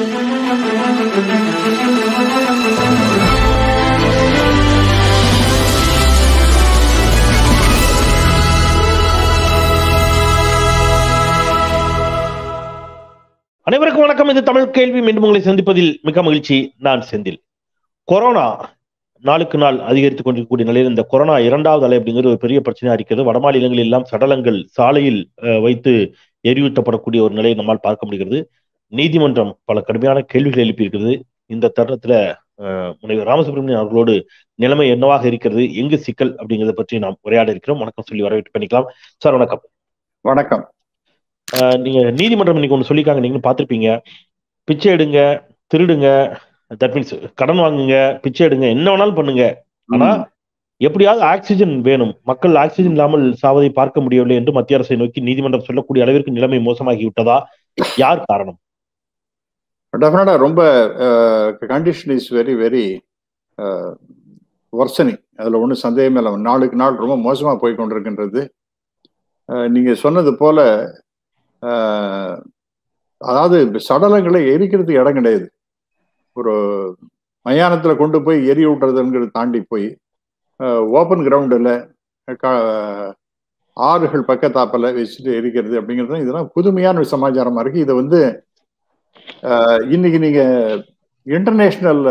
அனைவருக்கும் வணக்கம் இது தமிழ் கேள்வி மீண்டும் உங்களை சந்திப்பதில் மிக மகிழ்ச்சி நான் செந்தில் கொரோனா நாளுக்கு நாள் அதிகரித்துக் கொண்டிருக்கக்கூடிய நிலையில் இந்த கொரோனா இரண்டாவது அலை அப்படிங்கிறது ஒரு பெரிய பிரச்சனையா இருக்கிறது வட மாநிலங்களில் எல்லாம் சடலங்கள் சாலையில் அஹ், வைத்து எரியூட்டப்படக்கூடிய ஒரு நிலையை நம்மால் பார்க்க முடிகிறது நீதிமன்றம் பல கடுமையான கேள்விகள் எழுப்பியிருக்கிறது இந்த தருணத்துல அஹ், முனைவர் ராமசுப்ரமணியன் அவர்களோடு நிலைமை என்னவாக இருக்கிறது எங்கு சிக்கல் அப்படிங்கிறத பற்றி நாம் உரையாட இருக்கிறோம் வணக்கம் சொல்லி வரவேற்று பண்ணிக்கலாம் சார் வணக்கம் வணக்கம் அஹ் நீங்க நீதிமன்றம் இன்னைக்கு ஒன்று சொல்லியிருக்காங்க நீங்களும் பார்த்திருப்பீங்க பிச்சை எடுங்க திருடுங்க தட் மீன்ஸ் கடன் வாங்குங்க பிச்சை எடுங்க என்ன வேணாலும் பண்ணுங்க ஆனா ம். எப்படியாவது ஆக்சிஜன் வேணும் மக்கள் ஆக்சிஜன் இல்லாமல் சாவதை பார்க்க முடியவில்லை என்று மத்திய அரசை நோக்கி நீதிமன்றம் சொல்லக்கூடிய அளவிற்கு நிலைமை மோசமாகி விட்டதா யார் காரணம் டெஃபினட்டா ரொம்ப condition is very very worsening அதுல ஒன்றும் சந்தேகமே இல்லை நாளுக்கு நாள் ரொம்ப மோசமா போய் கொண்டிருக்கின்றது அஹ், நீங்க சொன்னது போல அஹ், அதாவது சடலங்களை எரிக்கிறதுக்கு இடம் கிடையாது ஒரு மயானத்துல கொண்டு போய் எரி விட்டுறதுங்கிறது தாண்டி போய் ஓப்பன் கிரவுண்டில் ஆறுகள் பக்கத்தாப்பில் வச்சுட்டு எரிக்கிறது அப்படிங்கிறது இதெல்லாம் புதுமையான ஒரு சமாச்சாரமா இருக்கு இதை வந்து அஹ், இன்னைக்கு நீங்க இன்டர்நேஷனல்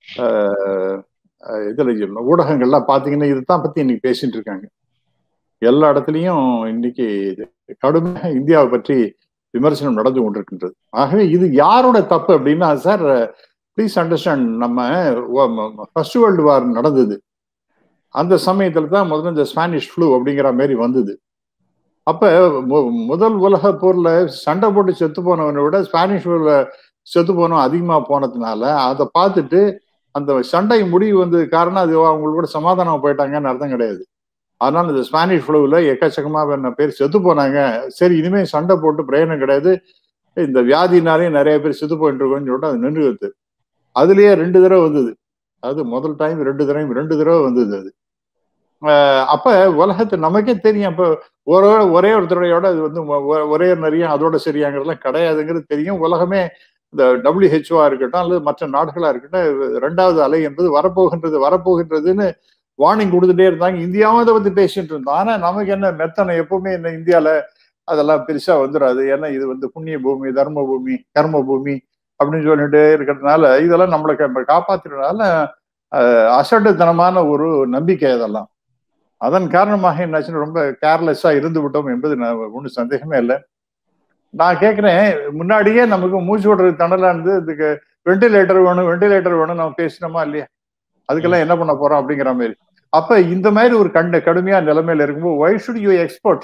இதுல சொல்லணும் ஊடகங்கள்லாம் பாத்தீங்கன்னா இதுதான் பத்தி இன்னைக்கு பேசிட்டு இருக்காங்க எல்லா இடத்துலயும் இன்னைக்கு இது கடுமையாக இந்தியாவை பற்றி விமர்சனம் நடந்து கொண்டிருக்கின்றது ஆகவே இது யாரோட தப்பு அப்படின்னா சார் ப்ளீஸ் அண்டர்ஸ்டாண்ட் நம்ம ஃபர்ஸ்ட் வேர்ல்டு வார் நடந்தது அந்த சமயத்துல தான் முதல்ல இந்த ஸ்பானிஷ் ஃப்ளூ அப்படிங்கிற மாதிரி வந்தது அப்ப மு- முதல் உலக போர்ல சண்டை போட்டு செத்து போனவனை விட ஸ்பானிஷ் ஃப்ளூல செத்து போனவன் அதிகமா போனதுனால அதை பார்த்துட்டு அந்த சண்டை முடிவு வந்தது காரணம் அது அவங்களோட சமாதானம் போயிட்டாங்கன்னு அர்த்தம் கிடையாது அதனால இந்த ஸ்பானிஷ் ஃப்ளூவில் எக்கச்சக்கமா என்ன பேர் செத்து போனாங்க சரி இனிமே சண்டை போட்டு பிரயோஜனம் கிடையாது இந்த வியாதினாலேயும் நிறைய பேர் செத்து போயிட்டு இருக்கோம்னு சொல்லிட்டு அது நின்று வருது அதுலயே ரெண்டு தடவை வந்தது அது முதல் டைம் ரெண்டு தடவை ரெண்டு தடவை வந்தது அது ஆஹ் அப்ப உலகத்து நமக்கே தெரியும் அப்ப ஒரே ஒரே ஒரு தடவையோட அது வந்து ஒ- ஒரே நிறைய அதோட சரியாங்கிறதுலாம் கிடையாதுங்கிறது தெரியும் உலகமே இந்த டபிள்யூஹெச்ஓவா இருக்கட்டும் அல்லது மற்ற நாடுகளா இருக்கட்டும் ரெண்டாவது அலை என்பது வரப்போகின்றது வரப்போகின்றதுன்னு வார்னிங் கொடுத்துட்டே இருந்தாங்க இந்தியாவும் அதை பத்தி பேசிட்டு இருந்தோம் ஆனா நமக்கு என்ன மெத்தனை எப்பவுமே என்ன இந்தியால அதெல்லாம் பெருசா வந்துடாது ஏன்னா இது வந்து புண்ணிய பூமி தர்ம பூமி கர்ம பூமி அப்படின்னு சொல்லிட்டு இருக்கிறதுனால இதெல்லாம் நம்மளை கா- காப்பாத்துறதுனால அஹ், அசட்டுத்தனமான ஒரு நம்பிக்கை அதெல்லாம் அதன் காரணமாக என்னாச்சுன்னு ரொம்ப கேர்லெஸ்ஸா இருந்து விட்டோம் என்பது நான் ஒன்றும் சந்தேகமே இல்லை நான் கேட்கிறேன் முன்னாடியே நமக்கு மூச்சு விடுறது தண்டலா இருந்து இதுக்கு வெண்டிலேட்டர் வேணும் வெண்டிலேட்டர் வேணும் நம்ம பேசினோமா இல்லையா அதுக்கெல்லாம் என்ன பண்ண போறோம் அப்படிங்கிற மாதிரி அப்ப இந்த மாதிரி ஒரு கண்ட கடுமையா நிலைமையில இருக்கும்போது why should you export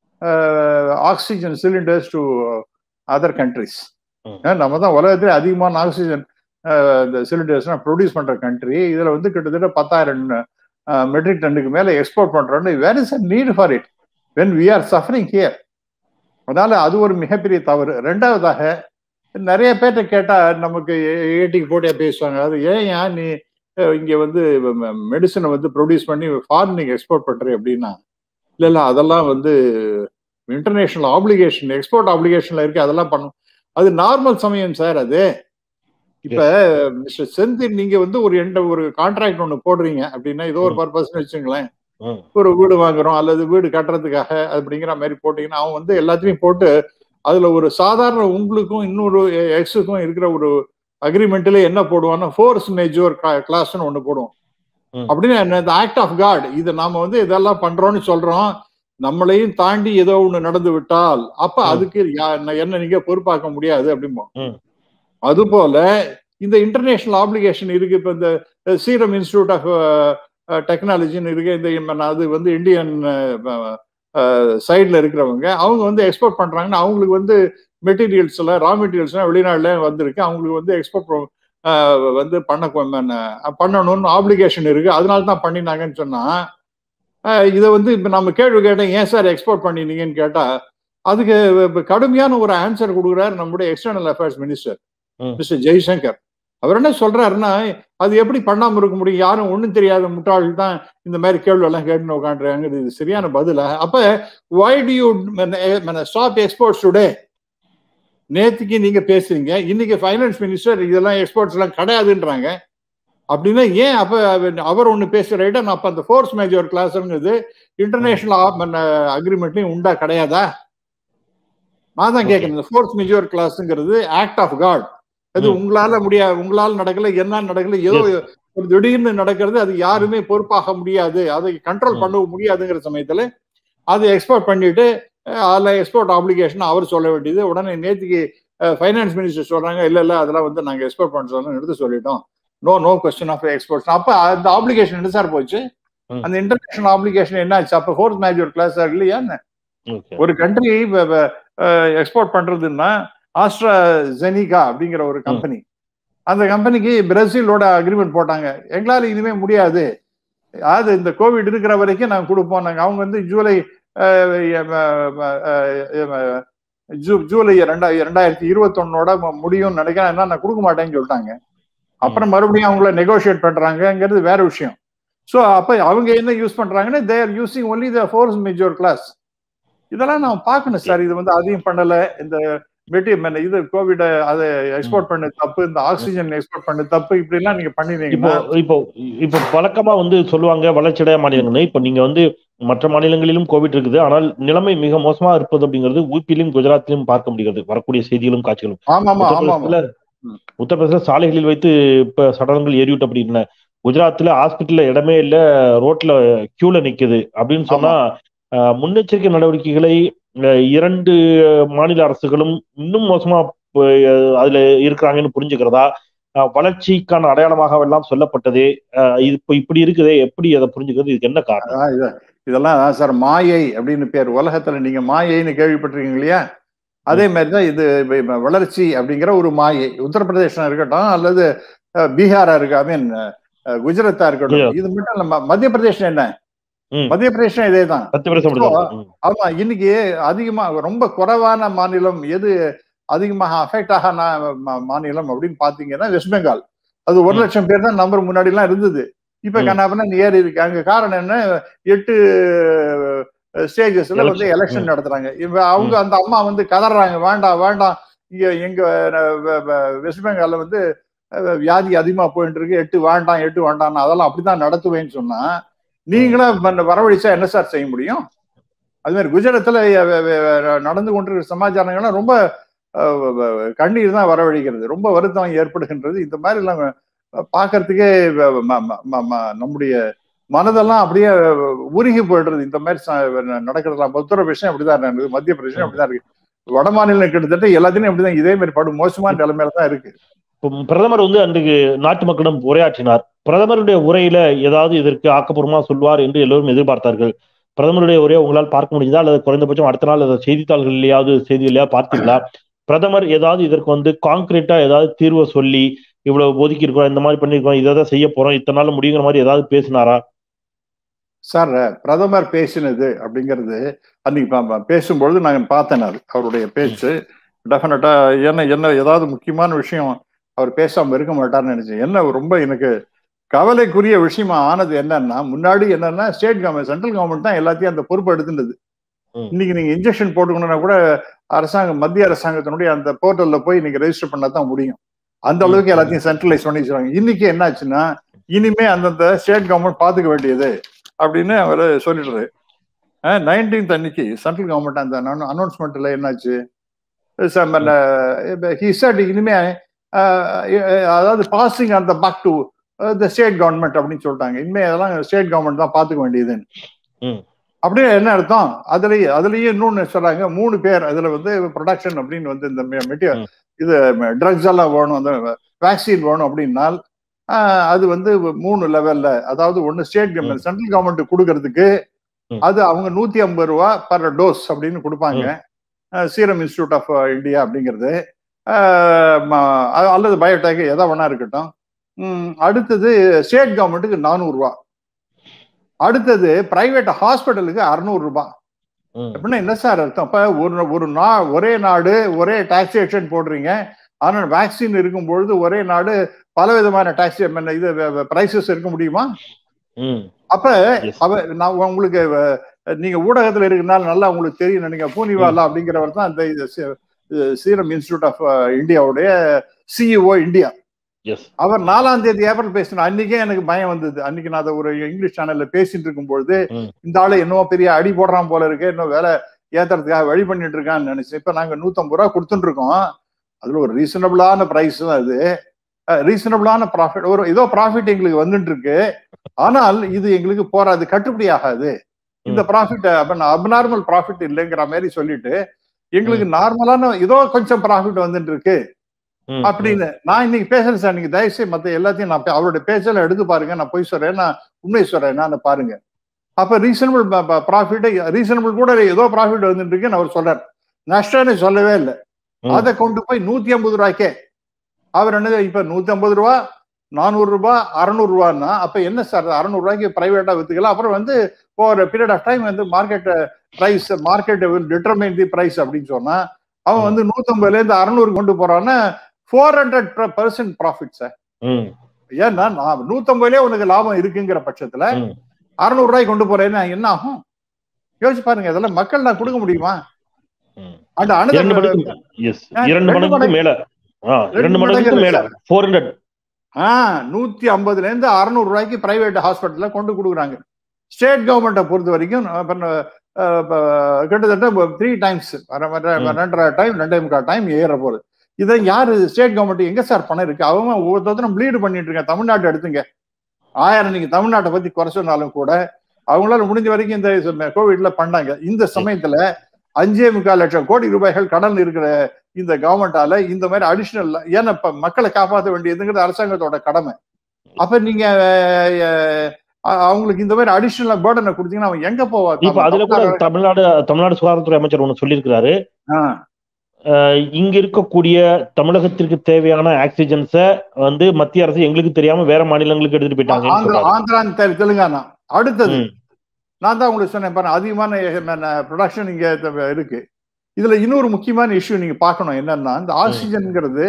oxygen cylinders to other countries ம். நம்ம தான் உலகத்திலே அதிகமான ஆக்சிஜன் இந்த சிலிண்டர்ஸ் ப்ரொடியூஸ் பண்ற கண்ட்ரி இதுல வந்து கிட்டத்தட்ட பத்தாயிரம் மெட்ரிக் டன்னுக்கு மேல எக்ஸ்போர்ட் பண்றோம்னு where is a need for it when we are suffering here அதனால அது ஒரு மிகப்பெரிய தவறு ரெண்டாவதாக நிறைய பேர்ட்ட கேட்டா நமக்கு ஏட்டிக்கு போட்டியா பேசுவாங்க அது ஏன் ஏன் நீ அஹ், இங்க வந்து மெடிசனை வந்து ப்ரொடியூஸ் பண்ணி ஃபாரினுக்கு எக்ஸ்போர்ட் பண்றேன் அப்படின்னா இல்ல இல்ல அதெல்லாம் வந்து இன்டர்நேஷனல் ஆப்ளிகேஷன் எக்ஸ்போர்ட் ஆப்ளிகேஷன்ல இருக்கு அதெல்லாம் பண்ணும் அது நார்மல் சமயம் சார் அது இப்ப மிஸ்டர் செந்தில் நீங்க வந்து ஒரு எண்ட ஒரு கான்ட்ராக்ட் ஒண்ணு போடுறீங்க அப்படின்னா ஏதோ ஒரு ம். பர்பஸ்னு வச்சுங்களேன் ம், ஒரு வீடு வாங்குறோம் அல்லது வீடு கட்டுறதுக்காக அப்படிங்கிற மாதிரி போட்டீங்கன்னா அவன் வந்து எல்லாத்தையும் போட்டு அதுல ஒரு சாதாரண உங்களுக்கும் இன்னொரு எக்ஸுக்கும் இருக்கிற ஒரு அக்ரிமெண்ட்ல என்ன போடுவான்னா ஃபோர்ஸ் மேஜோர் கிளாஸ்னு ஒண்ணு போடுவோம் ம். அப்படின்னு என்ன ஆக்ட் ஆஃப் காட் இது நாம வந்து இதெல்லாம் பண்றோம்னு சொல்றோம் நம்மளையும் தாண்டி ஏதோ ஒண்ணு நடந்து விட்டால் அப்ப ம். அதுக்கு யா- என்ன நீங்க பொறுப்பாக்க முடியாது அப்படிம்போம் ம். அது போல இந்த இன்டர்நேஷனல் ஆப்ளிகேஷன் இருக்கு இப்ப இந்த சீரம் இன்ஸ்டிடியூட் ஆஃப் டெக்னாலஜின்னு இருக்கு இந்த இம்ம- அது வந்து இந்தியன் சைட்ல இருக்கிறவங்க அவங்க வந்து எக்ஸ்போர்ட் பண்றாங்கன்னா அவங்களுக்கு வந்து மெட்டீரியல்ஸ் எல்லாம் ரா மெட்டீரியல்ஸ் எல்லாம் வெளிநாடுல வந்திருக்கு அவங்களுக்கு வந்து எக்ஸ்போர்ட் வந்து பண்ண கொ- பண்ணணும்னு ஆப்ளிகேஷன் இருக்கு அதனால தான் பண்ணினாங்கன்னு சொன்னா அஹ் இதை வந்து இப்ப நம்ம கேள்வி கேட்டேன் ஏன் சார் எக்ஸ்போர்ட் பண்ணினீங்கன்னு கேட்டா அதுக்கு இப்ப கடுமையான ஒரு ஆன்சர் கொடுக்குறாரு நம்முடைய எக்ஸ்டர்னல் அஃபேர்ஸ் மினிஸ்டர் ம். மிஸ்டர் ஜெய்சங்கர் அவர் என்ன சொல்றாருன்னா அது எப்படி பண்ணாம இருக்க முடியும் யாரும் ஒண்ணும் தெரியாத முட்டாள்கள் தான் இந்த மாதிரி கேள்வி எல்லாம் கேட்டுன்னு உட்காந்துருக்காங்க இது சரியான பதிலா அப்ப why do you stop exports today நேத்துக்கு நீங்க பேசுறீங்க இன்னைக்கு ஃபைனான்ஸ் மினிஸ்டர் இதெல்லாம் எக்ஸ்போர்ட்ஸ் எல்லாம் கிடையாதுன்றாங்க அப்படின்னா ஏன் அப்ப அவர்- அவர் ஒண்ணு பேசுறாரு நான் அப்ப அந்த ஃபோர்ஸ் மேஜர் கிளாஸ்ங்கிறது இன்டர்நேஷனல் அக்ரிமெண்ட்லயும் உண்டா கிடையாதா நான் தான் Okay. கேட்கறேன் இந்த ஃபோர்ஸ் மேஜர் கிளாஸ்ங்கிறது ஆக்ட் ஆஃப் காட் அது ம். உங்களால முடியாது உங்களால நடக்கல என்ன நடக்கல ஏதோ ஒரு திடீர்னு நடக்கிறது அது யாருமே பொறுப்பாக முடியாது அதை கண்ட்ரோல் ம். பண்ண முடியாதுங்கிற சமயத்துல அதை எக்ஸ்போர்ட் பண்ணிட்டு அஹ், அதுல எக்ஸ்போர்ட் ஆப்ளிகேஷன் அவர் சொல்ல வேண்டியது உடனே நேத்திக்கு ஃபைனான்ஸ் மினிஸ்டர் சொல்றாங்க இல்ல இல்ல அதெல்லாம் வந்து நாங்க எக்ஸ்போர்ட் பண்ண சொல்லணும் எடுத்து சொல்லிட்டோம் no no question of exports அப்ப அந்த ஆப்ளிகேஷன் என்ன சார் போச்சு ம். அந்த இன்டர்நேஷனல் ஆப்ளிகேஷன் என்ன ஆச்சு அப்ப ஃபோர்ஸ் மேஜர் கிளாஸ் இல்லையா என்ன? ஓகே ஒரு கண்ட்ரி எக்ஸ்போர்ட் பண்றதுன்னா ஆஸ்ட்ரா ஜெனிகா அப்படிங்கிற ஒரு கம்பெனி அந்த கம்பெனிக்கு பிரேசிலோட அக்ரிமெண்ட் போட்டாங்க எங்களால இனிமே முடியாது அது இந்த கோவிட் இருக்கிற வரைக்கும் நாங்க கொடுப்போம் நாங்க அவங்க வந்து ஜூலை அஹ், எம், அஹ், அஹ், ஜூ- ஜூலை ரெண்டாயிரம் ரெண்டாயிரத்தி இருபத்தொன்னோட முடியும்னு நினைக்கிறேன் என்ன நான் கொடுக்க மாட்டேன்னு சொல்லிட்டாங்க அப்புறம் மறுபடியும் அவங்கள நெகோஷியேட் பண்றாங்கங்கிறது வேற விஷயம் ஸோ அப்ப அவங்க என்ன யூஸ் பண்றாங்கன்னா they're using only the force majeure clause இதெல்லாம் நான் பார்க்கணும் சார் இது வந்து அதையும் பண்ணல இந்த மெட்டீரியல் இது கோவிட் அதை எக்ஸ்போர்ட் பண்ண தப்பு இந்த ஆக்சிஜன் எக்ஸ்போர்ட் பண்ண தப்பு இப்படி எல்லாம் நீங்க இப்போ பண்ணிருந்தீங்கன்னா இப்போ இப்போ வழக்கமா வந்து சொல்லுவாங்க வளர்ச்சியடைய மாநிலங்கள்னு இப்போ நீங்க வந்து மற்ற மாநிலங்களிலும் கோவிட் இருக்குது ஆனால் நிலைமை மிக மோசமா இருப்பது அப்படிங்கிறது ஊபியிலும் குஜராத்திலும் பார்க்க முடிகிறது வரக்கூடிய செய்திகளும் காட்சிகளும் ஆமா ஆமா ஆமா ஆமா உத்தரப்பிரதேசத்துல ம். உத்தரப்பிரதேச சாலைகளில் வைத்து இப்ப சடலங்கள் எரிவிட்டு அப்படின்னு குஜராத்ல ஹாஸ்பிட்டல்ல இடமே இல்ல ரோட்ல கியூல நிக்குது அப்படின்னு சொன்னா அஹ், முன்னெச்சரிக்கை நடவடிக்கைகளை அஹ், இரண்டு மாநில அரசுகளும் இன்னும் மோசமா அஹ், அதுல இருக்கிறாங்கன்னு புரிஞ்சுக்கிறதா அஹ், வளர்ச்சிக்கான அடையாளமாக எல்லாம் சொல்லப்பட்டதே அஹ், இது இப்ப இப்படி இருக்குதே எப்படி அதை புரிஞ்சுக்கிறது இதுக்கு என்ன காரணம் அதான் இது- இதெல்லாம் அதான் சார் மாயை அப்படின்னு பேர் உலகத்துல நீங்க மாயைன்னு கேள்விப்பட்டிருக்கீங்க இல்லையா அதே மாதிரி தான் இது இப்ப- இப்ப வளர்ச்சி அப்படிங்கிற ஒரு மாயை உத்தரப்பிரதேசம் இருக்கட்டும் அல்லது அஹ், பீகாரா இருக்கு ஐ மீன் குஜராத்தா இருக்கட்டும் குஜராத். இது மட்டும் இல்ல ம- மத்திய பிரதேசம் என்ன ம். மத்திய பிரதேசம் இதே தான் சத்திய பிரதேசம் அப்படிதான். ம். ஆமா இன்னைக்கு அதிகமா ரொம்ப குறைவான மாநிலம் எது அதிகமாக அஃபெக்ட் ஆக மாநிலம் அப்படின்னு பாத்தீங்கன்னா வெஸ்ட் பெங்கால் அது ஒரு ம். லட்சம் பேர் தான் நம்பர் முன்னாடி எல்லாம் இருந்தது இப்ப ம். கண்ணாபண்ணா ஏறி இருக்கு அங்க காரணம் என்ன எட்டு ஸ்டேஜஸ்ல வந்து Election. எலெக்ஷன் ம். நடத்துறாங்க இப்ப அவங்க அந்த அம்மா வந்து கதறாங்க வேண்டாம் வேண்டாம் இங்க எங்க அஹ், வெ- வெ- வெஸ்ட் பெங்கால்ல வந்து அஹ், வியாதி அதிகமா போயிட்டு இருக்கு எட்டு வேண்டாம் எட்டு வேண்டாம் அதெல்லாம் அப்படிதான் நடத்துவேன்னு சொன்னா நீங்களும் வ- வரவழைச்சா என்ன சார் செய்ய முடியும் அது மாதிரி குஜராத்தில் நடந்து கொண்டிருக்கிற சமாச்சாரங்கள்லாம் ரொம்ப அஹ், வ- வ- கண்ணீர் தான் வரவழைக்கிறது ரொம்ப வருத்தம் ஏற்படுகின்றது இந்த மாதிரி எல்லாம் பார்க்கறதுக்கே வ- ம- ம- ம- ம- நம்முடைய மனதெல்லாம் அப்படியே உருகி போயிடுறது இந்த மாதிரி ச- நடக்கிறதுலாம் உத்தரப்பிரதேசம் அப்படிதான் இருக்குது மத்திய பிரதேசம் அப்படிதான் இருக்கு வட மாநிலம் கிட்டத்தட்ட எல்லாத்தையும் அப்படிதான் இதே மாதிரி படும் மோசமான நிலைமையில தான் இருக்கு இப்போ பிரதமர் வந்து அன்றைக்கு நாட்டு மக்களிடம் உரையாற்றினார் பிரதமருடைய உரையில ஏதாவது இதற்கு ஆக்கப்பூர்வமா சொல்வார் என்று எல்லோரும் எதிர்பார்த்தார்கள் பிரதமருடைய உரையை உங்களால் பார்க்க முடியுதா அல்லது குறைந்தபட்சம் அடுத்த நாள் அதை செய்தித்தாள்களிலேயாவது செய்திகளையாவது பார்த்தீங்களா பிரதமர் ஏதாவது இதற்கு வந்து கான்கிரீட்டா ஏதாவது தீர்வை சொல்லி இவ்வளவு ஒதுக்கி இருக்கோம் இந்த மாதிரி பண்ணிருக்கோம் இதை தான் செய்ய போறோம் இத்தனை நாள் முடியுங்கிற மாதிரி ஏதாவது பேசினாரா சார் பிரதமர் பேசினது அப்படிங்கிறது அன்னைக்கு பா- பா- பேசும்பொழுது நான் பார்த்தேன் அது அவருடைய பேச்சு டெஃபினட்டா என்ன என்ன ஏதாவது முக்கியமான விஷயம் அவர் பேசாம இருக்க மாட்டார்னு நினைச்சேன் என்ன ரொம்ப எனக்கு கவலைக்குரிய விஷயமா ஆனது என்னன்னா முன்னாடி என்னன்னா ஸ்டேட் கவர்மெண்ட் சென்ட்ரல் கவர்மெண்ட் தான் எல்லாத்தையும் அந்த பொறுப்பு எடுத்துட்டது ம். இன்னைக்கு நீங்க இன்ஜெக்ஷன் போட்டுக்கணும்னா கூட அரசாங்கம் மத்திய அரசாங்கத்தினுடைய அந்த போர்ட்டல்ல போய் நீங்க ரெஜிஸ்டர் பண்ணா தான் முடியும் அந்த அளவுக்கு எல்லாத்தையும் சென்ட்ரலைஸ் பண்ணி வச்சிருக்காங்க இன்னைக்கு என்னாச்சுன்னா இனிமே அந்தந்த ஸ்டேட் கவர்மெண்ட் பாத்துக்க வேண்டியது அப்படின்னு அவர் சொல்லிடுறாரு நைன்டீன்த் அன்னைக்கு சென்ட்ரல் கவர்மெண்ட் அந்த அனௌன்ஸ்மெண்ட்ல என்னாச்சு ஹி செட் இனிமே அஹ், அஹ், அதாவது பாசிங் அந்த back to the state government அப்படின்னு சொல்லிட்டாங்க இனிமே அதெல்லாம் ஸ்டேட் கவர்மெண்ட் தான் பாத்துக்க வேண்டியதுன்னு ம். அப்படியே என்ன அர்த்தம் அதுலயே அதுலயே இன்னொன்னு சொல்றாங்க மூணு பேர் அதுல வந்து ப்ரொடக்ஷன் அப்படின்னு வந்து இந்த மெட்டீரியல் ம். இது ட்ரக்ஸ் எல்லாம் வேணும் அந்த வேக்சின் வேணும் அப்படின்னால் ஆஹ், அது வந்து மூணு லெவல்ல அதாவது ஒன்னு ஸ்டேட் கவர்மெண்ட் சென்ட்ரல் கவர்மெண்ட் கொடுக்கறதுக்கு ம். அது அவங்க நூத்தி ஐம்பது ரூபா பர் டோஸ் அப்படின்னு கொடுப்பாங்க சீரம் இன்ஸ்டியூட் ஆஃப் இந்தியா அப்படிங்கிறது ஆஹ், ம- அல்லது பயோடெக் எதா வேணா இருக்கட்டும் ம், அடுத்தது ஸ்டேட் கவர்மெண்ட்டுக்கு நானூறு ரூபா அடுத்தது பிரைவேட் ஹாஸ்பிட்டலுக்கு அறுநூறு ரூபாய் ம். அப்படின்னா என்ன சார் அர்த்தம் இப்ப ஒரு ஒரு நா ஒரே நாடு ஒரே டாக்ஸேஷன் போடுறீங்க ஆனால் வேக்சின் இருக்கும் பொழுது ஒரே நாடு பல விதமான டாக்ஸி இது பிரைசஸ் இருக்க முடியுமா ம். அப்ப Yes. அவ நான் உங்களுக்கு அஹ், நீங்க ஊடகத்துல இருக்கனால நல்லா உங்களுக்கு தெரியும் நீங்க பூனிவாலா அப்படிங்கிறவர் தான் இந்த சீரம் இன்ஸ்டியூட் ஆஃப் இந்தியாவுடைய சிஇஓ இந்தியா எஸ் அவர் நாலாம் தேதி ஏப்ரல் பேசினார் அன்னைக்கே எனக்கு பயம் வந்தது அன்னைக்கு நான் அதை ஒரு இங்கிலீஷ் சேனல்ல பேசிட்டு இருக்கும்பொழுது ம். இந்த ஆளு என்னவோ பெரிய அடி போடுறான் போல இருக்கு இன்னும் வேலை ஏத்துறதுக்காக வழி பண்ணிட்டு இருக்கான்னு நினைச்சேன் இப்ப நாங்க நூத்தம்பது ரூபா கொடுத்துட்டு இருக்கோம் அதுல ஒரு ரீசனபிளான பிரைஸ் தான் அது ரீசனபிளான ப்ராஃபிட் ஒரு ஏதோ ப்ராஃபிட் எங்களுக்கு வந்துட்டு இருக்கு ஆனால் இது எங்களுக்கு போராது கட்டுப்படி ஆகாது இந்த ப்ராஃபிட் அப்நார்மல் ப்ராஃபிட் இல்லைங்கிற மாதிரி சொல்லிட்டு எங்களுக்கு நார்மலான ஏதோ கொஞ்சம் ப்ராஃபிட் வந்துட்டு இருக்கு ம், அப்படின்னு நான் இன்னைக்கு பேசுறேன் சார் நீங்க தயவுசெய்து மத்த எல்லாத்தையும் நான் பே- அவருடைய பேச்செல்லாம் எடுத்து பாருங்க நான் போய் சொல்றேன் நான் உண்மை சொல்றேன் நான் பாருங்க அப்ப ரீசனபிள் ப்ராஃபிட் ரீசனபிள் கூட ஏதோ ப்ராஃபிட் வந்துட்டு இருக்குன்னு அவர் சொல்றார் நஷ்டம்னு சொல்லவே இல்லை ம். அதை கொண்டு போய் நூத்தி ஐம்பது ரூபாய்க்கே அவர் என்ன இப்ப நூத்தி ஐம்பது ரூபா நானூறு ரூபாய் அறுநூறு ரூபான்னா அப்ப என்ன சார் அறுநூறு ரூபாய்க்கு பிரைவேட்டா வித்துக்கலாம் அப்புறம் வந்து ஒரு பீரியட் ஆஃப் டைம் வந்து market price market determine the price அப்படின்னு சொன்னா அவன் வந்து நூத்தம்பதுல இருந்து அறுநூறு கொண்டு போறான்னா four hundred percent profit sir ம், ஏன்னா நான் நூத்தம்பதுலயே உனக்கு லாபம் இருக்குங்கிற பட்சத்துல ம். அறுநூறு ரூபாய்க்கு கொண்டு போறேன்னா என்ன ஆகும் யோசிச்சு பாருங்க இதெல்லாம் மக்கள் நான் கொடுக்க முடியுமா ம். அந்த இரண்டு அனுத மடங்கு எஸ் ஆ, இரண்டு ரெண்டு மடங்குக்கு மடங்கு. மேல ஆ ரெண்டு இரண்டு மடங்கு மடங்குக்கு மேல சார். ஃபோர் ஹண்ட்ரட் ஆஹ் நூத்தி ஐம்பதுல இருந்து அறுநூறு ரூபாய்க்கு பிரைவேட் ஹாஸ்பிட்டல்ல கொண்டு கொடுக்குறாங்க ஸ்டேட் கவர்மெண்ட்டை பொறுத்த வரைக்கும் அப்ப, அஹ், இப்ப கிட்டத்தட்ட த்ரீ டைம்ஸ் ம். ரெண்டரை டைம் ரெண்டே முக்கால் டைம் ஏற போகுது இதை யாரு ஸ்டேட் கவர்மெண்ட் எங்க சார் பணம் இருக்கு அவங்க ஒவ்வொருத்தரும் ப்ளீடு பண்ணிட்டு இருக்காங்க தமிழ்நாட்டை எடுத்துங்க ஆயிரம் நீங்க தமிழ்நாட்டை பத்தி குறை சொன்னாலும் கூட அவங்களால முடிஞ்ச வரைக்கும் இந்த கோவிட்ல பண்ணாங்க இந்த சமயத்துல அஞ்சே முக்கால் லட்சம் கோடி ரூபாய்கள் கடன் இருக்கிற இந்த கவர்மெண்டால இந்த மாதிரி அடிஷனல் ஏன்னா இப்ப மக்களை காப்பாற்ற வேண்டியதுங்கிறது அரசாங்கத்தோட கடமை அப்ப நீங்க அஹ், அஹ், அவங்களுக்கு இந்த மாதிரி அடிஷனல் பேர்டனை கொடுத்தீங்கன்னா அவன் எங்க போவா இப்ப அதுல கூட தமிழ்நாடு தமிழ்நாடு சுகாதாரத்துறை அமைச்சர் ஒண்ணு சொல்லியிருக்கிறாரு ஆஹ், அஹ், இங்க இருக்கக்கூடிய தமிழகத்திற்கு தேவையான ஆக்சிஜன்ஸ வந்து மத்திய அரசு எங்களுக்கு தெரியாம வேற மாநிலங்களுக்கு எடுத்துட்டு போயிட்டாங்கன்னு ஆந்திரா சொல்றாரு ஆந்திரா தெ- தெலுங்கானா அடுத்தது ம், நான் தான் உங்களுக்கு சொன்னேன் பாருங்க அதிகமான ப்ரொடக்ஷன் இங்க த- இருக்கு இதுல இன்னொரு முக்கியமான இஷ்யூ நீங்க பார்க்கணும் என்னன்னா இந்த ஆக்சிஜன்ங்கிறது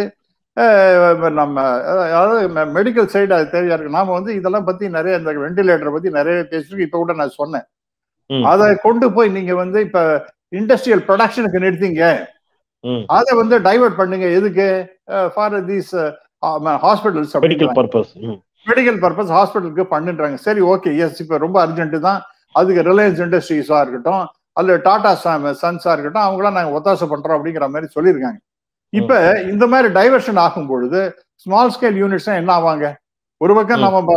அஹ், நம்ம அஹ், அதாவது மெடிக்கல் சைடு அது தேவையா இருக்கு நாம வந்து இதெல்லாம் பத்தி நிறைய இந்த வெண்டிலேட்டரை பத்தி நிறைய பேசிட்டு இப்ப கூட நான் சொன்னேன் ம். அதை கொண்டு போய் நீங்க வந்து இப்ப இண்டஸ்ட்ரியல் ப்ரொடக்ஷனுக்கு நிறுத்திங்க ம். அதை வந்து டைவர்ட் பண்ணுங்க எதுக்கு for these hospitals medical purpose medical purpose ஹாஸ்பிட்டலுக்கு பண்ணுன்றாங்க சரி ஓகே எஸ் இப்போ ரொம்ப அர்ஜென்ட் தான் அதுக்கு ரிலையன்ஸ் இண்டஸ்ட்ரீஸா இருக்கட்டும் அல்ல டாடா சன்ஸா இருக்கட்டும் அவங்களாம் நாங்க ஒத்தாசை பண்றோம் அப்படிங்கிற மாதிரி சொல்லியிருக்காங்க இப்ப இந்த மாதிரி டைவர்ஷன் ஆகும் பொழுது ஸ்மால் ஸ்கேல் யூனிட்ஸ் என்ன ஆவாங்க ஒரு பக்கம் ம். நம்ம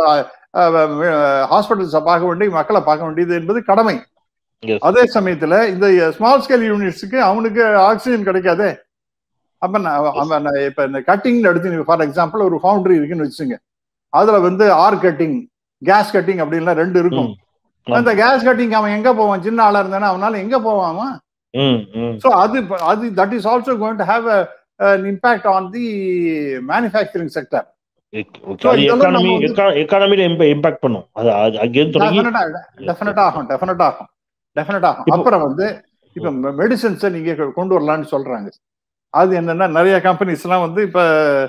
ஹாஸ்பிட்டல்ஸை பார்க்க வேண்டிய மக்களை பார்க்க வேண்டியது என்பது கடமை Yes. அதே சமயத்துல இந்த ஸ்மால் ஸ்கேல் யூனிட்ஸுக்கு அவனுக்கு ஆக்சிஜன் கிடைக்காதே அப்ப நான் அவன் நான் இப்ப இந்த கட்டிங் எடுத்து ஃபார் எக்ஸாம்பிள் ஒரு ஃபவுண்டரி இருக்குன்னு வச்சுங்க அதுல வந்து ஆர் கட்டிங் கேஸ் கட்டிங் அப்படின்லாம் ரெண்டு இருக்கும் ம். அந்த கேஸ் கட்டிங் அவன் எங்க போவான் சின்ன ஆளா இருந்தானே அவனால எங்க போவான் அவன் ம், ம். ஸோ அது அது that is also going to have impact on the manufacturing sector Okay, So, அது இதெல்லாம் எக்கானமி நம்ம வந்து- எக்கானமில இம்பாக்ட் பண்ணும் அது அது அங்கேருந்து தொடங்கி டெஃபினட்டா ஆகும் டெஃபினட் ஆகும் டெஃபினட் ஆகும் இப்போ- அப்புறம் வந்து இப்ப மெடிசன்ஸை நீங்க கொண்டு வரலாம்னு சொல்றாங்க அது என்னன்னா நிறைய கம்பெனிஸ் எல்லாம் வந்து இப்ப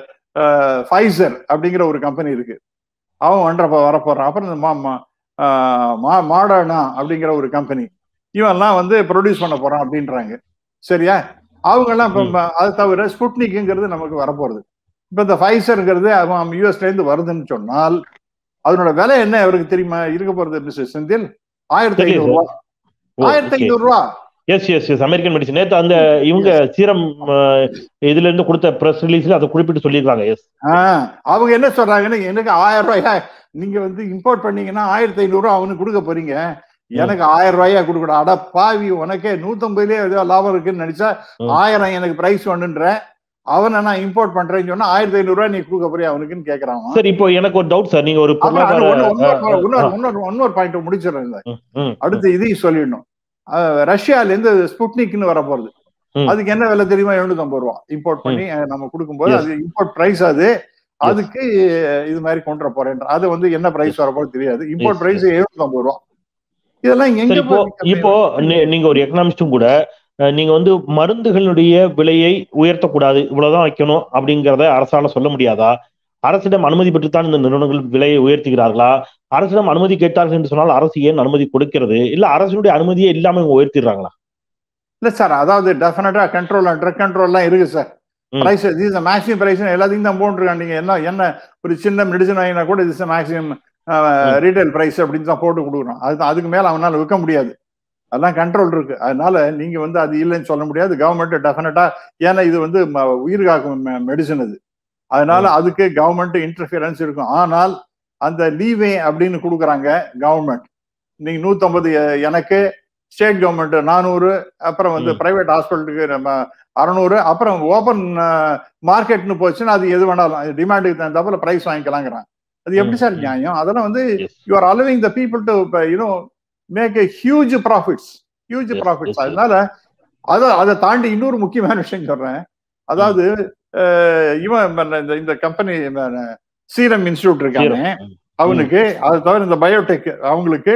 ஃபைசர் அப்படிங்கிற ஒரு கம்பெனி இருக்கு அவன் வண்டப்ப வரப்போறான் அப்புறம் இந்த மா- மா- ஆஹ் மா- மாடர்னா அப்படிங்கிற ஒரு கம்பெனி இவன்லாம் வந்து ப்ரொடியூஸ் பண்ண போறான் அப்படின்றாங்க சரியா அவங்க எல்லாம் இப்ப ம். ம- அது தவிர ஸ்புட்னிக்ங்கிறது நமக்கு வரப்போறது இப்ப இந்த ஃபைசர்ங்கிறது அவன் யூஎஸ்ல இருந்து வருதுன்னு சொன்னால் அதனோட விலை என்ன அவருக்கு தெரியுமா இருக்க போறது மிஸ்டர் செந்தில் ஆயிரத்தி தெரியல ஐநூறு ரூபா ஆயிரத்தி ஐநூறு ரூபா yes yes yes American medicine நேத்து அந்த இவங்க சீரம் அஹ், இதுல இருந்து கொடுத்த பிரஸ் ரிலீஸ்ல அதை குறிப்பிட்டு சொல்லியிருக்காங்க எஸ் ஆஹ் அவங்க என்ன சொல்றாங்கன்னா எனக்கு ஆயிரம் ரூபாயா நீங்க வந்து இம்போர்ட் பண்ணீங்கன்னா ஆயிரத்தி ஐநூறு ரூபா அவனுக்கு கொடுக்க போறீங்க எனக்கு ஆயிரம் ரூபாயா கொடுக்கணும் அட பாவி உனக்கே நூத்தம்பதுலயே ஏதோ லாபம் இருக்குன்னு நினைச்சா ம். ஆயிரம் எனக்கு பிரைஸ் வேணுன்ற அவனை நான் இம்போர்ட் பண்றேன்னு சொன்னா ஆயிரத்தி ஐநூறு ரூபாய் நீ கொடுக்க போறியா அவனுக்குன்னு கேக்குறான் அவன். சார் இப்போ எனக்கு ஒரு டவுட் சார் நீங்க ஒரு அப்புறம் அது பொருளாதார ஒண்ணு- இன்னொரு- அஹ், இன்னொரு- அஹ், இன்னொரு- இன்னொரு பாயிண்ட் முடிச்சிடறேன் இந்த. ம், ம், அடுத்து இதையும் சொல்லிடணும் அஹ் ரஷ்யால இருந்து ஸ்புட்னிக்னு வர போறது ம். அதுக்கு என்ன விலை தெரியுமா எழுநூத்தி ஐம்பது ரூபா இம்போர்ட் பண்ணி அஹ், நம்ம கொடுக்கும்போது Yes. அது இம்போர்ட் பிரைஸ் அது அதுக்கு அஹ், இது மாதிரி கொண்டு வர போறேன் அது வந்து என்ன பிரைஸ் வரப்போது தெரியாது இம்போர்ட் Yes, பிரைஸ் எழுநூத்தி ஐம்பது ரூபா இதெல்லாம் எங்க சரி இப்போ போய் விற்க இப்போ நீ- நீங்க ஒரு எக்கனாமிஸ்டும் கூட அஹ், நீங்க வந்து மருந்துகளுடைய விலையை உயர்த்தக்கூடாது இவ்வளவுதான் வைக்கணும் அப்படிங்கறத அரசால சொல்ல முடியாதா அரசிடம் அனுமதி பெற்றுத்தான் இந்த நிறுவனங்கள் விலையை உயர்த்துகிறார்களா அரசிடம் அனுமதி கேட்டார்கள் என்று சொன்னால் அரசு ஏன் அனுமதி கொடுக்கிறது இல்ல அரசினுடைய அனுமதியே இல்லாம இவங்க உயர்த்திடுறாங்களா இல்ல சார் அதாவது டெஃபினட்டா கண்ட்ரோல் ட்ரக் கண்ட்ரோல்லாம் இருக்கு சார் ம். பிரைஸ் இஸ் மேக்ஸிமம் பிரைஸ் எல்லாத்தையும் தான் போட்டுருக்காங்க நீங்க என்ன என்ன ஒரு சின்ன மெடிசன் வாங்கினா கூட இஸ் மேக்ஸிமம் ரீட்டைல் பிரைஸ் அப்படின்னு தான் போட்டு கொடுக்குறோம் அது அதுக்கு மேல அவனால விற்க முடியாது அதெல்லாம் கண்ட்ரோல் இருக்கு அதனால நீங்க வந்து அது இல்லைன்னு சொல்ல முடியாது கவர்மெண்ட் டெஃபினட்டா ஏன்னா இது வந்து ம- உயிர் காக்கும் மெடிசன் இது அதனால அதுக்கு கவர்மெண்ட் இன்டர்ஃபியரன்ஸ் இருக்கும் ஆனால் அந்த லீவே அப்படின்னு கொடுக்குறாங்க கவர்மெண்ட் நீங்க நூத்தம்பது எனக்கு ஸ்டேட் கவர்மெண்ட் நானூறு அப்புறம் வந்து ம். பிரைவேட் ஹாஸ்பிட்டலுக்கு நம்ம அறநூறு அப்புறம் ஓப்பன் மார்க்கெட்னு போச்சுன்னா அது எது வேணாலும் டிமாண்டுக்கு தகுந்தாப்புல பிரைஸ் வாங்கிக்கலாங்கிறான் அது எப்படி ம், சார் ம். நியாயம் அதெல்லாம் வந்து Yes. You are allowing the people to you know make a huge profits huge Yes, profits yes, yes. அதனால அதை அதை தாண்டி இன்னொரு முக்கியமான விஷயம் சொல்றேன் அதாவது அஹ், இவன் மன்ன- இந்த இந்த கம்பெனி சீரம் இன்ஸ்டியூட் இருக்காங்க ம். அவனுக்கு அது தவிர இந்த பயோடெக் அவங்களுக்கு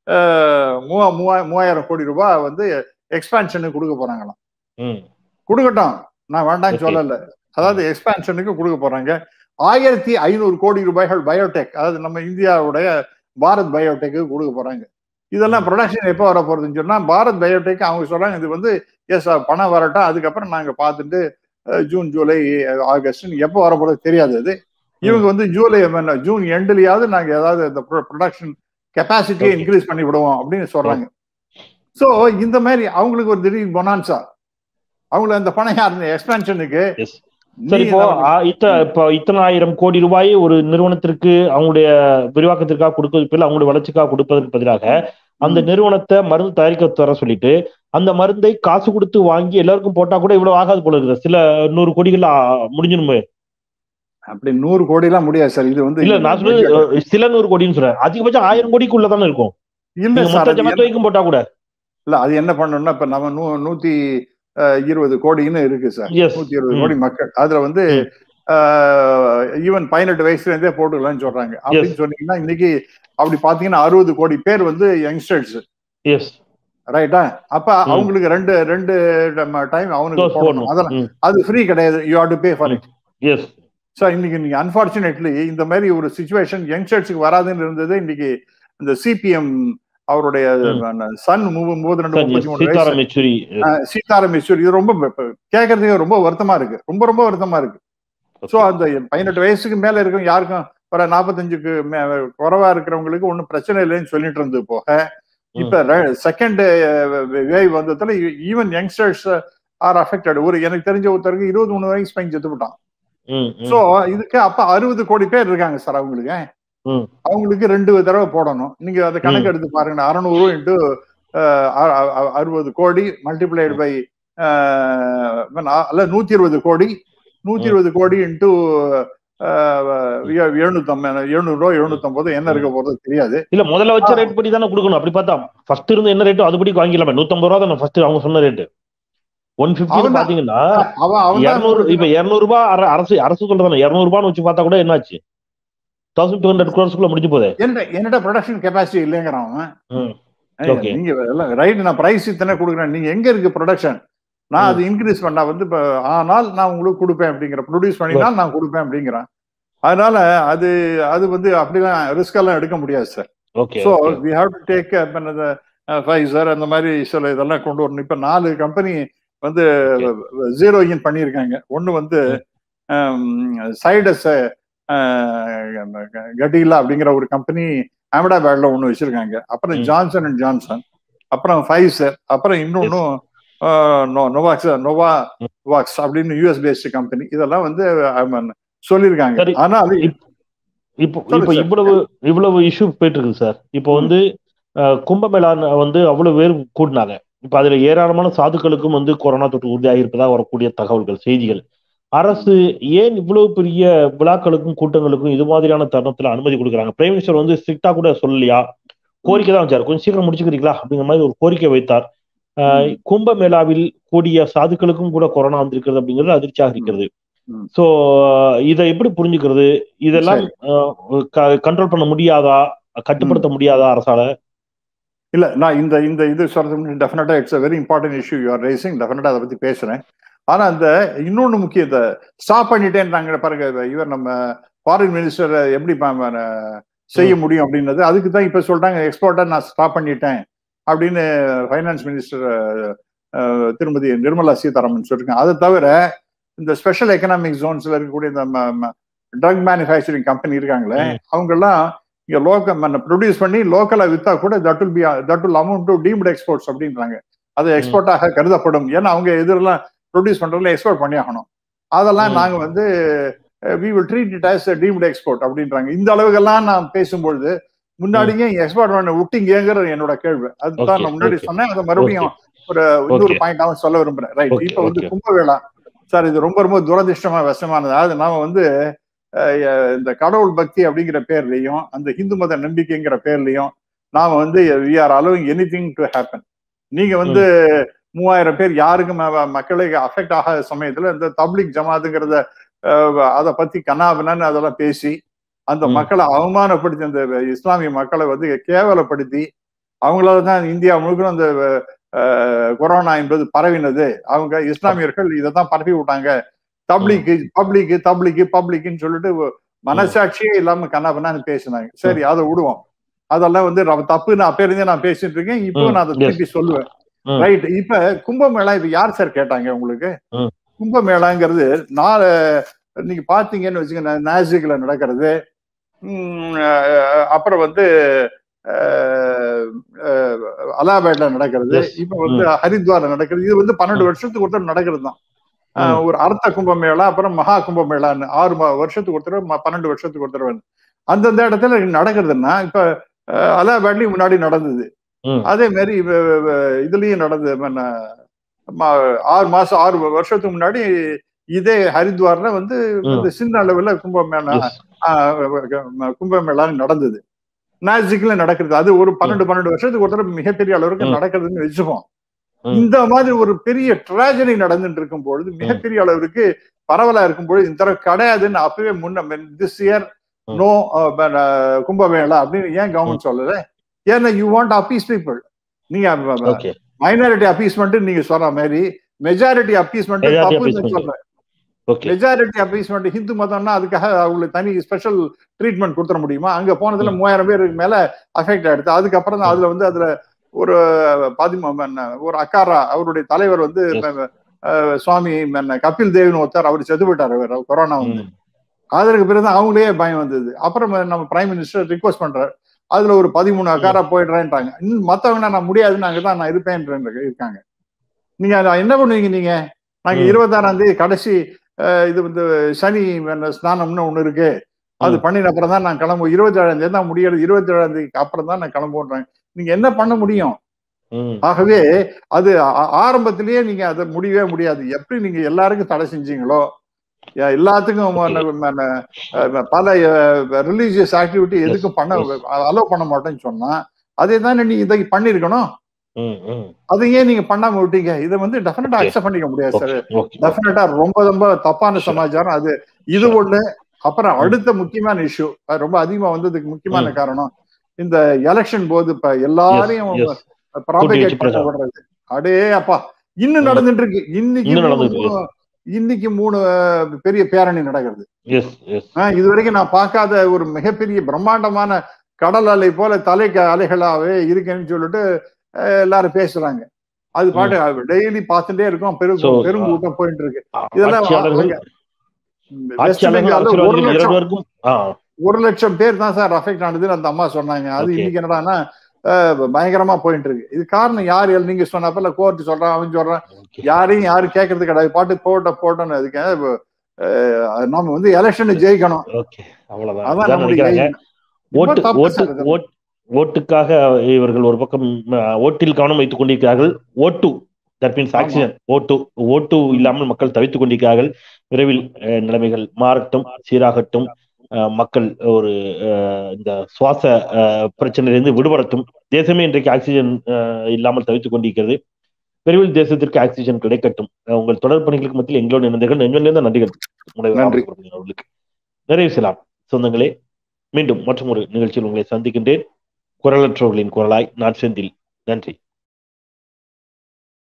அஹ், மூவா மூவா- மூவாயிரம் கோடி ரூபாய் வந்து எக்ஸ்பான்ஷனுக்கு கொடுக்க போறாங்களாம் ம். கொடுக்கட்டும் நான் வேண்டாம்னு Okay. சொல்லல அதாவது எக்ஸ்பான்ஷனுக்கு கொடுக்க போறாங்க ஆயிரத்தி ஐநூறு கோடி ரூபாய்கள் பயோடெக் அதாவது நம்ம இந்தியாவுடைய பாரத் பயோடெக்கு கொடுக்க போறாங்க இதெல்லாம் ப்ரொடக்ஷன் எப்போ வர போறதுன்னு சொன்னா பாரத் பயோடெக் அவங்க சொல்றாங்க இது வந்து எஸ் பணம் வரட்டும் அதுக்கப்புறம் நாங்க பார்த்துட்டு அஹ், ஜூன் ஜூலை ஆகஸ்ட் எப்போ வர போறது தெரியாது அது இவங்க வந்து ஜூலை என்ன, ஜூன் எண்ட்லயாவது நாங்க ஏதாவது இந்த ப்ரொடக்ஷன் கெப்பாசிட்டியை Okay. இன்க்ரீஸ் பண்ணி விடுவோம் அப்படின்னு சொல்றாங்க சோ இந்த மாதிரி அவங்களுக்கு ஒரு திடீர் பொனான்சா அவங்களுக்கு அந்த பணம் யார் எக்ஸ்பென்ஷனுக்கு Yes. சரி இப்போ ஆ, இத்த இப்போ இத்தனை ஆயிரம் கோடி ரூபாய் ஒரு நிறுவனத்திற்கு அவங்களுடைய விரிவாக்கத்திற்காக கொடுப்பதற்கு பதில் அவங்களுடைய வளர்ச்சிக்காக கொடுப்பதற்கு பதிலாக அந்த நிறுவனத்தை மருந்து தயாரிக்க தர சொல்லிட்டு அந்த மருந்தை காசு கொடுத்து வாங்கி எல்லாருக்கும் போட்டா கூட இவ்வளவு ஆகாது போல இருக்குது சில நூறு கோடிகள் ஆ, முடிஞ்சிருமே அப்படி நூறு கோடி எல்லாம் முடியாது சார் இது வந்து இல்ல நான் சொல்றது அஹ், சில நூறு கோடின்னு சொல்றேன் அதிகபட்சம் ஆயிரம் கோடிக்குள்ள தானே இருக்கும் இல்ல நீங்க சார் மொத்த அது என்ன- ஜனத்தொகைக்கும் போட்டா கூட இல்ல அது என்ன பண்ணணும்னா இப்ப நம்ம நூ நூத்தி அஹ், இருபது கோடின்னு இருக்கு சார் எஸ் நூத்தி இருபது ம். கோடி மக்கள் அதுல வந்து ம். ஈவன் பதினெட்டு வயசுல இருந்தே போட்டுக்கலாம்னு சொல்றாங்க அப்படின்னு சொன்னீங்கன்னா இன்னைக்கு அப்படி பாத்தீங்கன்னா அறுபது கோடி பேர் வந்து யங்ஸ்டர்ஸ் எஸ் ரைட்டா அப்ப ம். அவங்களுக்கு ரெண்டு ரெண்டு டைம் அவனுக்கு டோஸ் போடணும் போடணும் அதெல்லாம் அது ஃப்ரீ கிடையாது you have to pay for it yes so இன்னைக்கு நீங்க அன்பார்ச்சுனேட்லி இந்த மாதிரி ஒரு சுச்சுவேஷன் யங்ஸ்டர்ஸுக்கு வராதுன்னு இருந்தது இன்னைக்கு இந்த சிபிஎம் அவருடைய சன் மூவும் போது ரெண்டு முப்பத்தி மூணு வயசு சீதாராம் யெச்சூரி அஹ், சீதாராம் யெச்சூரி இது ரொம்ப இப்ப கேட்கறதுக்கு ரொம்ப வருத்தமா இருக்கு ரொம்ப ரொம்ப வருத்தமா இருக்கு ஸோ அந்த பதினெட்டு வயசுக்கு மேல இருக்கும் யாருக்கும் வர நாற்பத்தஞ்சுக்கு குறைவா இருக்கிறவங்களுக்கு ஒன்றும் பிரச்சனை இல்லைன்னு சொல்லிட்டு இருந்தது போக இப்ப செகண்ட் வேவ் வந்ததுல ஈவன் யங்ஸ்டர்ஸ் ஆர் அஃபெக்டட் ஒரு எனக்கு தெரிஞ்ச ஒருத்தருக்கு இருபது மூணு வயசு பையன் செத்து விட்டான் ம், ம். சோ இதுக்கு அப்ப அறுபது கோடி பேர் இருக்காங்க சார் அவங்களுக்கு ம். அவங்களுக்கு ரெண்டு தடவை போடணும் நீங்க அதை கணக்கு எடுத்து பாருங்க அறுநூறு இன்ட்டு அறுபது கோடி மல்டிப்ளைடு பை அல்ல நூத்தி இருபது கோடி நூத்தி இருபது கோடி இன்ட்டு எழுநூத்தம்பது எழுநூறு ரூபா எழுநூத்தம்பது என்ன இருக்க போறது தெரியாது இல்ல முதல்ல வச்ச ரேட் படி தானே கொடுக்கணும் அப்படி பார்த்தா ஃபர்ஸ்ட் இருந்து என்ன ரேட்டோ அதுபடி வாங்கிடலாமே நூத்தம்பது ரூபா தானே ஃபர்ஸ்ட் அவங்க சொன்ன ரேட்டு ஒன் பிப்டி அவன் தான். பாத்தீங்கன்னா அவன் அவன் இருநூறு இப்ப இருநூறு ரூபாய் அர- அரசு அரசு சொல்றதானே இருநூறு ரூபான்னு வச்சு பார்த்தா கூட என்னாச்சு தௌசண்ட் டூ ஹண்ட்ரட் குரோர்ஸ்க்குள்ள முடிஞ்சு போதே என்ன என்னோட ப்ரொடக்ஷன் கெப்பாசிட்டி இல்லைங்கிறான் அவன் ம். ஏய், Okay. நீங்க எல்லாம் ரைட் நான் பிரைஸ் இத்தனை கொடுக்குறேன் நீங்க எங்க இருக்கு ப்ரொடக்ஷன் நான் அது இன்க்ரீஸ் பண்ணா வந்து இப்ப ஆனால் நான் உங்களுக்கு கொடுப்பேன் அப்படிங்கிற ப்ரொடியூஸ் பண்ணினால் நான் கொடுப்பேன் அப்படிங்கிறேன் அதனால அது அது வந்து அப்படிலாம் ரிஸ்க் எல்லாம் எடுக்க முடியாது sir okay so we have to take Pfizer அந்த மாதிரி சில இதெல்லாம் கொண்டு வரணும் இப்ப நாலு கம்பெனி வந்து ஜீரோ இன் பண்ணியிருக்காங்க ஒன்னு வந்து சைடஸ் கட்டிலா அப்படிங்கிற ஒரு கம்பெனி அஹமதாபாத்ல ஒண்ணு வச்சிருக்காங்க அப்புறம் ம். ஜான்சன் அண்ட் ஜான்சன் அப்புறம் ஃபைசர் அப்புறம் இன்னொன்னும் நோவாக்ஸ் நோவா வாக்ஸ் அப்படின்னு யூஎஸ் பேஸ்டு கம்பெனி இதெல்லாம் வந்து அஹ், சொல்லியிருக்காங்க சரி. ஆனால் இப்போ சொல்லுங்க இப்போ சார். இவ்வளவு இவ்வளவு இஷ்யூ போயிட்டு இருக்குது சார் இப்போ வந்து அஹ், கும்பமேளா வந்து அவ்வளவு பேர் கூட்டினாங்க இப்ப அதுல ஏராளமான சாதுக்களுக்கும் வந்து கொரோனா தொற்று உறுதியாக இருப்பதா வரக்கூடிய தகவல்கள் செய்திகள் அரசு ஏன் இவ்வளவு பெரிய விழாக்களுக்கும் கூட்டங்களுக்கும் இது மாதிரியான தருணத்துல அனுமதி கொடுக்குறாங்க பிரைம் மினிஸ்டர் வந்து ஸ்ட்ரிக்டா கூட சொல்லலையா கோரிக்கை தான் வச்சார் கொஞ்சம் சீக்கிரம் முடிச்சுக்கிறீங்களா அப்படிங்கிற மாதிரி ஒரு கோரிக்கை வைத்தார் அஹ், கும்பமேளாவில் கூடிய சாதுக்களுக்கும் கூட கொரோனா வந்திருக்கிறது அப்படிங்கிறது அதிர்ச்சியாக இருக்கிறது ம். சோ இதை எப்படி புரிஞ்சுக்கிறது இதெல்லாம் கண்ட்ரோல் பண்ண முடியாதா கட்டுப்படுத்த முடியாதா அரசால இல்ல நான் இந்த இந்த இது சொல்றது டெஃபினட்டா it's a very important issue you're raising டெஃபினட்டா அதை பத்தி பேசுறேன் ஆனா அந்த இன்னொன்னு முக்கியம் இந்த ஸ்டாப் பண்ணிட்டேன்றாங்க பாருங்க இவர் நம்ம ஃபாரின் மினிஸ்டர் எப்படி ப- ம- செய்ய முடியும் அப்படின்னது அதுக்கு தான் இப்ப சொல்றாங்க எக்ஸ்போர்ட்டா நான் ஸ்டாப் பண்ணிட்டேன் அப்படின்னு ஃபைனான்ஸ் மினிஸ்டர் அஹ், திருமதி நிர்மலா சீதாராமன் சொல்லியிருக்காங்க அதை தவிர இந்த ஸ்பெஷல் எக்கனாமிக் ஜோன்ஸ்ல இருக்கக்கூடிய இந்த ட்ரக் மேனுஃபேக்சரிங் கம்பெனி இருக்காங்களே ம். அவங்க எல்லாம் இங்க லோக்கல் ப்ரொடியூஸ் பண்ணி லோக்கலா வித்தா கூட that will be that will amount to deemed exports அப்படின்றாங்க அது எக்ஸ்போர்ட்டாக கருதப்படும் ஏன்னா அவங்க இதெல்லாம் ப்ரொடியூஸ் பண்றதுல எக்ஸ்போர்ட் பண்ணி ஆகணும் அதெல்லாம் ம். நாங்க வந்து we will treat it as deemed export அப்படின்றாங்க இந்த அளவுக்கெல்லாம் நான் பேசும்பொழுது முன்னாடியே எக்ஸ்போர்ட் பண்ண விட்டீங்கிற என்னோட கேள்வி அதுதான் Okay, நான் முன்னாடி okay. சொன்னேன் அதை மறுபடியும் ஒரு இன்னொரு Okay. பாயிண்டாவும் சொல்ல விரும்புறேன் ரைட் Okay, இப்ப வந்து okay. கும்பவேளா சார் இது ரொம்ப ரொம்ப துரதிருஷ்டமா விஷமானது அதாவது நாம வந்து அஹ், இந்த கடவுள் பக்தி அப்படிங்கிற பேர்லயும் அந்த இந்து மத நம்பிக்கைங்கிற பேர்லயும் நாம வந்து we are allowing anything to happen நீங்க வந்து மூவாயிரம் பேர் யாருக்கும் ம- மக்களுக்கு அஃபெக்ட் ஆகாத சமயத்துல இந்த தப்லிக் ஜமாத்துங்கிறத அஹ், அதை பத்தி கனாபனன்னு அதெல்லாம் பேசி அந்த ம். மக்களை அவமானப்படுத்தி அந்த இஸ்லாமிய மக்களை வந்து கேவலப்படுத்தி அவங்களால தான் இந்தியா முழுக்க அந்த அஹ், கொரோனா என்பது பரவினது அவங்க இஸ்லாமியர்கள் இதை தான் பரப்பி விட்டாங்க தப்லிக்கு பப்ளிக்கு தப்லிக்கு பப்ளிக்குன்னு சொல்லிட்டு மனசாட்சியே இல்லாம கண்ணாபண்ணான்னு பேசினாங்க சரி அதை விடுவோம் அதெல்லாம் வந்து நம்ம தப்புன்னு அப்ப இருந்தே நான் பேசிட்டு இருக்கேன் இப்போ ம், நான் அதை yes. திருப்பி சொல்லுவேன் ம். ரைட் இப்ப கும்பமேளா இப்ப யார் சார் கேட்டாங்க உங்களுக்கு ம். கும்பமேளாங்கிறது நாலு நீங்க பாத்தீங்கன்னு வச்சுக்கோங்க நாசிக்ல நடக்கிறது உம், அஹ், அப்புறம் வந்து அஹ், அஹ், அலாபாட்ல நடக்கிறது Yes. இப்ப வந்து ஹரித்வார்ல நடக்கிறது இது வந்து பன்னெண்டு வருஷத்துக்கு ஒருத்தர் நடக்கிறது தான் அஹ், ஒரு அர்த்த கும்பமேளா அப்புறம் மகா கும்பமேளான்னு ஆறு மா- வருஷத்துக்கு ஒருத்தர் ம- பன்னெண்டு வருஷத்துக்கு ஒருத்தர் வந்து அந்தந்த இடத்துல நடக்கிறதுன்னா இப்ப அஹ், அலாபாட்லயும் முன்னாடி நடந்தது ம். அதே மாதிரி இவ- இவ- இதுலயும் நடந்தது என்ன, ம- ஆறு மாசம் ஆறு வருஷத்துக்கு முன்னாடி இதே ஹரித்வார்ல வந்து ம். இந்த சின்ன அளவுல கும்பமேளா Yes. ஆஹ் கும்பமேளா நடந்தது நாசிக்ல நடக்கிறது அது ஒரு பன்னெண்டு பன்னெண்டு வருஷத்துக்கு ஒரு தடவை மிகப்பெரிய அளவுக்கு ம். நடக்குதுன்னு வச்சுப்போம் ம். இந்த மாதிரி ஒரு பெரிய ட்ராஜடி நடந்துட்டு இருக்கும் பொழுது மிகப்பெரிய அளவுக்கு பரவலா இருக்கும் பொழுது இந்த தடவை கிடையாதுன்னு அப்பவே முன்ன திஸ் இயர் ம். நோ கும்பமேளா அப்படின்னு ஏன் கவர்மெண்ட் சொல்லல ஏன்னா யூ வாண்ட் அப்பீஸ் பீப்புள் நீங்க Okay. மைனாரிட்டி அப்பீஸ்மெண்ட் நீங்க சொல்ற மாதிரி மெஜாரிட்டி அப்பீஸ்மெண்ட் Majority தப்புன்னு appeasement. சொல்றேன் Okay. மெஜாரிட்டி அப்பீஸ்மெண்ட் ஹிந்து மதம்னா அதுக்காக அவங்களுக்கு தனி ஸ்பெஷல் ட்ரீட்மெண்ட் கொடுத்துட முடியுமா அங்க போனதுல ம். மூவாயிரம் பேருக்கு மேல அஃபெக்ட் ஆயிடுது அதுக்கப்புறம் தான் அதுல வந்து அதுல ஒரு பாதிமா என்ன, ஒரு அக்காரா அவருடைய தலைவர் வந்து Yes. அஹ், சுவாமி என்ன, கபில் தேவ்னு ஒருத்தர் அவர் செத்து போயிட்டாரு அவர் கொரோனா வந்து ம். அதற்கு பிறகு அவங்களே பயம் வந்தது அப்புறம் நம்ம பிரைம் மினிஸ்டர் ரிக்வஸ்ட் பண்றாரு அதுல ஒரு பதிமூணு அக்காரா போயிடுறேன்ட்டாங்க இன்னும் மத்தவங்க நான் முடியாதுன்னு அங்கதான் நான் இருப்பேன் இருக்காங்க நீங்க அதை என்ன பண்ணுவீங்க நீங்க நாங்க ம். இருபத்தாறாம் தேதி கடைசி அஹ், இது வந்து சனி என்ன ஸ்நானம்னு ஒண்ணு இருக்கு அது ம். பண்ணின அப்புறம் தான் நான் கிளம்புவோம் இருபத்தி ஏழாம் தேதி தான் முடியாது இருபத்தி ஏழாம் தேதிக்கு அப்புறம் தான் நான் கிளம்புறேன் நீங்க என்ன பண்ண முடியும் ம். ஆகவே அது ஆ- ஆரம்பத்திலேயே நீங்க அதை முடியவே முடியாது எப்படி நீங்க எல்லாருக்கும் தடை செஞ்சீங்களோ எ- எல்லாத்துக்கும் ம- ம- ம- அஹ் பல ரிலீஜியஸ் ஆக்டிவிட்டி எதுக்கும் பண்ண அலோவ் பண்ண மாட்டேன்னு சொன்னா அதே தானே நீங்க இதை பண்ணிருக்கணும் ம். ம். அதை ஏன் நீங்க பண்ணாம விட்டீங்க இதை வந்து டெஃபினட்டா Okay. அக்செப்ட் பண்ணிக்க முடியாது சார் Okay. Okay. டெஃபினட்டா ரொம்ப ரொம்ப தப்பான Sure. சமாச்சாரம் அது இது Sure. ஒண்ணு அப்புறம் ம். அடுத்த முக்கியமான இஷ்யூ ரொம்ப அதிகமா வந்ததுக்கு முக்கியமான ம். காரணம் இந்த எலெக்ஷன் போது இப்ப எல்லாரையும் Yes. Yes. ப்ராபகேட் வச்சு பண்ண பிரச்சாரம். விடுறது அடே அப்பா இன்னும் ம். நடந்துட்டு இருக்கு இன்னைக்கு இன்னும் மூணு- நடந்துட்டு இருக்கு. மூணு- இன்னைக்கு மூணு அஹ், பெரிய பேரணி நடக்கிறது Yes. Yes. ஆஹ், இது வரைக்கும் நான் பார்க்காத ஒரு மிகப்பெரிய பிரம்மாண்டமான கடல் அலை போல தலைக்கு அலைகளாவே இருக்குன்னு சொல்லிட்டு அஹ், எல்லாரும் பேசுறாங்க அது பாட்டு டெய்லி பார்த்துட்டே இருக்கோம் பெரும் So, பெருங்கூட்டம் போயிட்டு இருக்கு இதெல்லாம் ஆட்சியாளர்கள் அங்க- வெஸ்ட் ஆட்சியாளர்கள் பெங்கால்ல ஒரு அரசியல்வாதிகள் லட்சம் இருவருக்கும் ஆ, ஒரு லட்சம் பேர் தான் சார் அஃபெக்ட் ஆனதுன்னு அந்த அம்மா சொன்னாங்க அது Okay. இன்னைக்கு என்னடான்னா அஹ், பயங்கரமா போயிட்டு இருக்கு இது காரணம் யார் எல் நீங்க சொன்னப்பல கோர்ட் சொல்றான் அவன் சொல்றான் okay. யாரையும் யாரும் கேட்கறது கிடையாது பாட்டு போட்ட போட்டோன்னு அதுக்கு அஹ், நம்ம வந்து எலெக்ஷன் ஜெயிக்கணும் Okay. அவ்வளவுதான் அதான் இதான் நம்முடைய நினைக்கிறாங்க ரொம்ப ஓட்டு தப்பு ஓட்டு சார் இது. ஓட்- ஓட்டுக்காக இவர்கள் ஒரு பக்கம் அஹ், ஓட்டில் கவனம் வைத்துக் கொண்டிருக்கிறார்கள் ஓட்டு தட் மீன்ஸ் ஆமா. ஆக்சிஜன் ஓட்டு ஓட்டு இல்லாமல் மக்கள் தவித்துக் கொண்டிருக்கிறார்கள் விரைவில் அஹ், நிலைமைகள் மாறட்டும் சீராகட்டும் அஹ், மக்கள் ஒரு அஹ், இந்த சுவாச அஹ், பிரச்சனையிலிருந்து விடுபடட்டும் தேசமே இன்றைக்கு ஆக்சிஜன் அஹ், இல்லாமல் தவித்துக் கொண்டிருக்கிறது விரைவில் தேசத்திற்கு ஆக்சிஜன் கிடைக்கட்டும் அஹ், உங்கள் தொடர் பணிகளுக்கு மத்தியில் எங்களோடு இணைந்தீர்கள் நெஞ்சமிலிருந்து நன்றிகள் முனைவர் நன்றி. ராமசுப்ரமணியன் அவர்களுக்கு நிறைவு செய்யலாம் சொந்தங்களே மீண்டும் மற்றும் ஒரு நிகழ்ச்சியில் உங்களை சந்திக்கின்றேன் குரலற்றவர்களின் குரலாய் நான் செந்தில் நன்றி